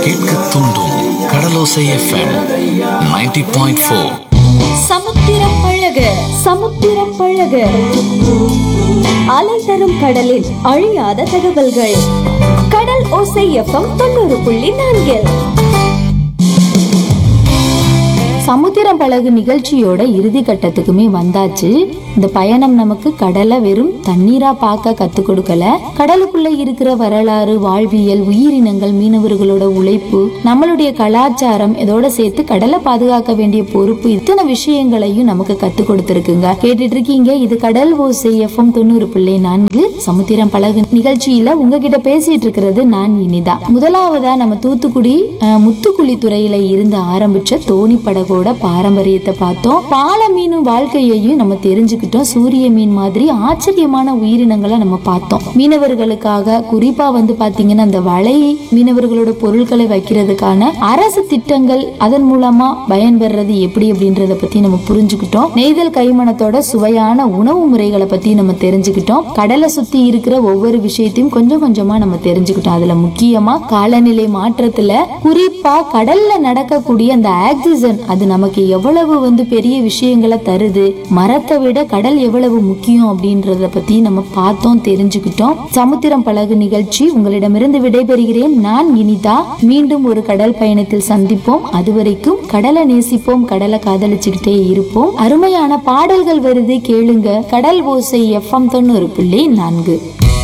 கேட்க தூண்டும் கடலோசை FM 90.4 point four சமுத்திரம் பழக சமுத்திரம் பழக அலை தரும் கடலில் அழியாத தகவல்கள் கடல் ஓசை எஃப்எம் தொண்ணூறு புள்ளி நான்கில் சமுத்திரம் பழகு நிகழ்ச்சியோட இறுதி கட்டத்துக்குமே வந்தாச்சு இந்த பயணம் நமக்கு கடலை வெறும் தண்ணீரா பார்க்க கத்து கொடுக்கல கடலுக்குள்ள இருக்கிற வரலாறு வாழ்வியல் உயிரினங்கள் மீனவர்களோட உழைப்பு நம்மளுடைய கலாச்சாரம் இதோட சேர்த்து கடலை பாதுகாக்க வேண்டிய பொறுப்பு இத்தனை விஷயங்களையும் நமக்கு கத்து கொடுத்துருக்குங்க கேட்டுட்டு இருக்கீங்க இது கடல் ஓசை எஃப்எம் தொண்ணூறு பிள்ளை நான்கு சமுத்திரம் பழகு நிகழ்ச்சியில உங்ககிட்ட பேசிட்டு இருக்கிறது நான் இனிதா முதலாவதா நம்ம தூத்துக்குடி அஹ், முத்துக்குழி துறையில இருந்து ஆரம்பிச்ச தோணி படகோட பாரம்பரியத்தை பார்த்தோம் பால மீனும் வாழ்க்கையையும் நம்ம தெரிஞ்சுக்கிட்டோம் சூரிய மீன் மாதிரி ஆச்சரியமான உயிரினங்களை நம்ம பார்த்தோம் மீனவர்களுக்காக குறிப்பா வந்து பாத்தீங்கன்னா அந்த வலை மீனவர்களோட பொருட்களை வைக்கிறதுக்கான அரசு திட்டங்கள் அதன் மூலமா பயன்பெறது எப்படி அப்படின்றத பத்தி நம்ம புரிஞ்சுக்கிட்டோம் நெய்தல் கைமணத்தோட சுவையான உணவு முறைகளை பத்தி நம்ம தெரிஞ்சுக்கிட்டோம் கடலை சுத்தி இருக்கிற ஒவ்வொரு விஷயத்தையும் கொஞ்சம் கொஞ்சமா நம்ம தெரிஞ்சுக்கிட்டோம் அதுல முக்கியமா காலநிலை மாற்றத்துல குறிப்பா கடல்ல நடக்கக்கூடிய அந்த ஆக்சிஜன் அது நமக்கு எவ்வளவு வந்து பெரிய விஷயங்களை தருது மரத்தை விட கடல் எவ்வளவு முக்கியம் அப்படின்றத பத்தி நம்ம பார்த்தோம் தெரிஞ்சுக்கிட்டோம் சமுத்திரம் பழகு நிகழ்ச்சி உங்களிடமிருந்து விடைபெறுகிறேன் நான் இனிதா மீண்டும் ஒரு கடல் பயணத்தில் சந்திப்போம் அதுவரைக்கும் கடலை நேசிப்போம் கடலை காதலிச்சுக்கிட்டே இருப்போம் அருமையான பாடல்கள் வருது கேளுங்க கடல் ஓசை எஃப்எம் தொண்ணூறு புள்ளி நான்கு